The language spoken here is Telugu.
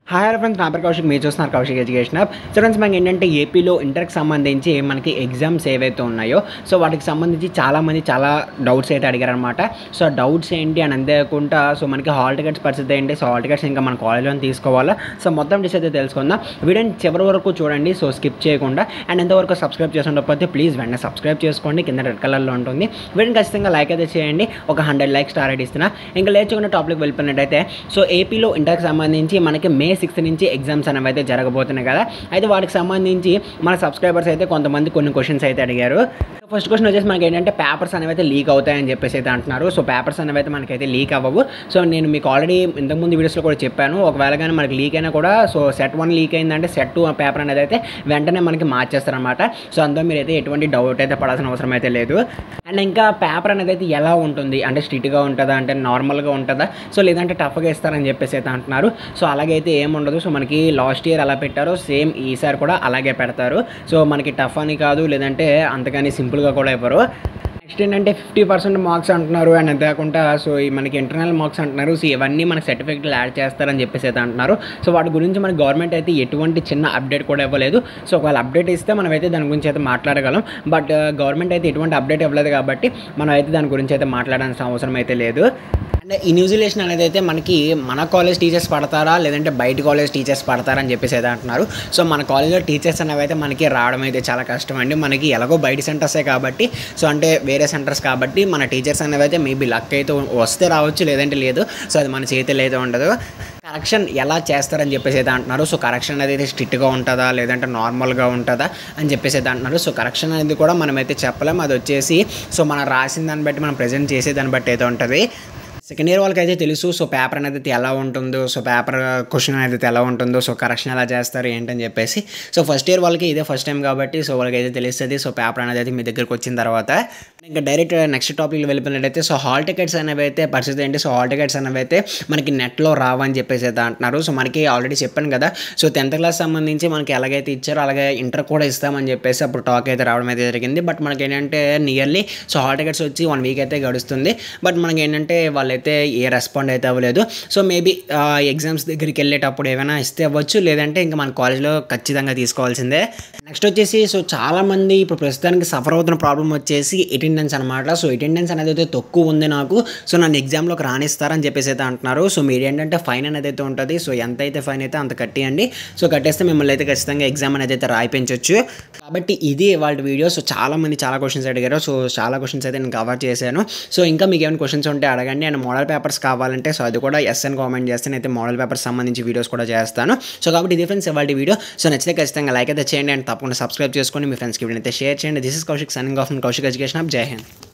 హాయ్ హలో ఫ్రెండ్స్ నా పేరు కౌశిక్ మీరు చూస్తున్నారు Kaushik education hub so friends మనకి ఏంటంటే ఏపీలో ఇంటర్కి సంబంధించి మనకి ఎగ్జామ్స్ ఏవైతే ఉన్నాయో సో వాటికి సంబంధించి చాలామంది చాలా డౌట్స్ అయితే అడిగారనమాట సో ఆ డౌట్స్ ఏంటి అని అంతేకాకుండా సో మనకి హాల్ టికెట్స్ పరిస్థితి ఏంటి సో హాల్ టికెట్స్ ఇంకా మన కాలేజ్లో తీసుకోవాలా సో మొత్తం డిష్ అయితే తెలుసుకుందాం వీడియోని చివరి వరకు చూడండి సో స్కిప్ చేయకుండా అండ్ ఎంతవరకు సబ్స్క్రైబ్ చేసుకుంటే ప్లీజ్ వెంటనే సబ్స్క్రైబ్ చేసుకోండి కింద రెడ్ కలర్లో ఉంటుంది వీడియోని ఖచ్చితంగా లైక్ అయితే చేయండి ఒక హండ్రెడ్ లైక్స్ స్టార్ ఇస్తున్నా ఇంకా లేచుకున్న టాపిక్ వెళ్ళిపోయినట్టయితే సో ఏపీలో ఇంటర్కి సంబంధించి మనకి మే సిక్స్త్ నుంచి ఎగ్జామ్స్ అనేవి అయితే జరగబోతున్నాయి కదా అయితే వాటికి సంబంధించి మన సబ్స్క్రైబర్స్ అయితే కొంతమంది కొన్ని క్వశ్చన్స్ అయితే అడిగారు ఫస్ట్ క్వశ్చన్ వచ్చేసి మనకి ఏంటంటే పేపర్స్ అనేవి అయితే లీక్ అవుతాయని చెప్పేసి అయితే అంటున్నారు సో పేపర్స్ అనేవి అయితే మనకైతే లీక్ అవ్వవు సో నేను మీకు ఆల్రెడీ ఇంతకుముందు వీడియోస్లో కూడా చెప్పాను ఒకవేళ కానీ మనకి లీక్ అయినా కూడా సో సెట్ వన్ లీక్ అయిందంటే సెట్ టూ పేపర్ అనేది అయితే వెంటనే మనకి మార్చేస్తారనమాట సో అందులో మీరు అయితే ఎటువంటి డౌట్ అయితే పడాల్సిన అవసరం అయితే లేదు అండ్ ఇంకా పేపర్ అనేది అయితే ఎలా ఉంటుంది అంటే స్ట్రిక్ట్గా ఉంటుందా అంటే నార్మల్గా ఉంటుందా సో లేదంటే టఫ్గా ఇస్తారని చెప్పేసి అయితే అంటున్నారు సో అలాగైతే ఏముండదు సో మనకి లాస్ట్ ఇయర్ అలా పెట్టారో సేమ్ ఈసారి కూడా అలాగే పెడతారు సో మనకి టఫ్ అని కాదు లేదంటే అంతగాని సింపుల్గా కూడా ఇవ్వరు నెక్స్ట్ ఏంటంటే ఫిఫ్టీ పర్సెంట్ మార్క్స్ అంటున్నారు అండ్ అంతేకాకుండా సో ఈ మనకి ఇంటర్నల్ మార్క్స్ అంటున్నారు సో ఇవన్నీ మనకి సర్టిఫికెట్లు యాడ్ చేస్తారని చెప్పేసి అయితే అంటున్నారు సో వాటి గురించి మన గవర్నమెంట్ అయితే ఎటువంటి చిన్న అప్డేట్ కూడా ఇవ్వలేదు సో ఒకవేళ అప్డేట్ ఇస్తే మనం అయితే దాని గురించి అయితే మాట్లాడగలం బట్ గవర్నమెంట్ అయితే ఎటువంటి అప్డేట్ ఇవ్వలేదు కాబట్టి మనం అయితే దాని గురించి అయితే మాట్లాడాల్సిన అవసరం అయితే లేదు అండ్ ఈ న్యూజిలేషన్ అనేది అయితే మనకి మన కాలేజ్ టీచర్స్ పడతారా లేదంటే బయట కాలేజ్ టీచర్స్ పడతారా అని చెప్పేసి అయితే అంటున్నారు సో మన కాలేజ్లో టీచర్స్ అనేవి అయితే మనకి రావడం అయితే చాలా కష్టం అండి మనకి ఎలాగో బయట సెంటర్సే కాబట్టి సో అంటే వేరే సెంటర్స్ కాబట్టి మన టీచర్స్ అనేవి అయితే మేబీ లక్ అయితే వస్తే రావచ్చు లేదంటే లేదు సో అది మన చేతిలో అయితే ఉండదు కరెక్షన్ ఎలా చేస్తారని చెప్పేసి అయితే అంటున్నారు సో కరెక్షన్ అనేది స్ట్రిక్ట్గా ఉంటుందా లేదంటే నార్మల్గా ఉంటుందా అని చెప్పేసి అయితే అంటున్నారు సో కరెక్షన్ అనేది కూడా మనం అయితే చెప్పలేం అది వచ్చేసి సో మనం రాసిన దాన్ని బట్టి మనం ప్రజెంట్ చేసే దాన్ని బట్టి అయితే ఉంటుంది సెకండ్ ఇయర్ వాళ్ళకి అయితే తెలుసు సో పేపర్ అనేది అయితే ఎలా ఉంటుందో సో పేపర్ క్వశ్చన్ అనేది అయితే ఎలా ఉంటుందో సో కరెక్షన్ ఎలా చేస్తారు ఏంటని చెప్పేసి సో ఫస్ట్ ఇయర్ వాళ్ళకి ఇదే ఫస్ట్ టైం కాబట్టి సో వాళ్ళకి అయితే తెలుస్తుంది సో పేపర్ అనేది అయితే మీ దగ్గరికి వచ్చిన తర్వాత ఇంకా డైరెక్ట్ నెక్స్ట్ టాపిక్ వెళ్ళిపోయినట్టయితే సో హాల్ టికెట్స్ అనేవి అయితే పరిస్థితి ఏంటి సో హాల్ టికెట్స్ అనేవి అయితే మనకి నెట్లో రావని చెప్పేసి అయితే అంటున్నారు సో మనకి ఆల్రెడీ చెప్పాను కదా సో టెన్త్ క్లాస్ సంబంధించి మనకి ఎలాగైతే ఇచ్చారో అలాగే ఇంటర్ కూడా ఇస్తామని చెప్పేసి అప్పుడు టాక్ అయితే రావడం అయితే జరిగింది బట్ మనకి ఏంటంటే నియర్లీ సో హాల్ టికెట్స్ వచ్చి వన్ వీక్ అయితే గడుస్తుంది బట్ మనకి ఏంటంటే వాళ్ళైతే ఏ రెస్పాండ్ అయితే అవ్వలేదు సో మేబీ ఎగ్జామ్స్ దగ్గరికి వెళ్ళేటప్పుడు ఏమైనా ఇస్తే అవ్వచ్చు లేదంటే ఇంకా మన కాలేజ్లో ఖచ్చితంగా తీసుకోవాల్సిందే నెక్స్ట్ వచ్చేసి సో చాలామంది ఇప్పుడు ప్రస్తుతానికి సఫర్ అవుతున్న ప్రాబ్లం వచ్చేసి అటెండెన్స్ అనమాట సో అటెండెన్స్ అనేది అయితే తక్కువ ఉంది నాకు సో నన్ను ఎగ్జామ్లోకి రాణిస్తారని చెప్పేసి అయితే అంటున్నారు సో మీరు ఏంటంటే ఫైన్ అనేది అయితే ఉంటుంది సో ఎంత అయితే ఫైన్ అయితే అంత కట్టియండి సో కట్టేస్తే మిమ్మల్ని అయితే ఖచ్చితంగా ఎగ్జామ్ అనేది అయితే రాయిపించవచ్చు కాబట్టి ఇది వాళ్ళ వీడియో సో చాలా మంది చాలా క్వశ్చన్స్ అడిగారు సో చాలా క్వశ్చన్స్ అయితే నేను కవర్ చేశాను సో ఇంకా మీకు ఏమైనా క్వశ్చన్స్ ఉంటే అడగండి అండ్ మోడల్ పేపర్స్ కావాలంటే సో అది కూడా ఎస్ అని కామెంట్ చేస్తే అయితే మోడల్ పేపర్స్ సంబంధించి వీడియోస్ కూడా చేస్తాను సో కాబట్టి ఇది ఫ్రెండ్స్ ఇవాళ వీడియో సో నచ్చితే ఖచ్చితంగా లైక్ అయితే చేయండి అండ్ తప్పకుండా సబ్స్క్రైబ్ చేసుకోండి మీ ఫ్రెండ్స్కి వీడియో అయితే షేర్ చేయండి this is Kaushik signing off Kaushik education off జై హింద్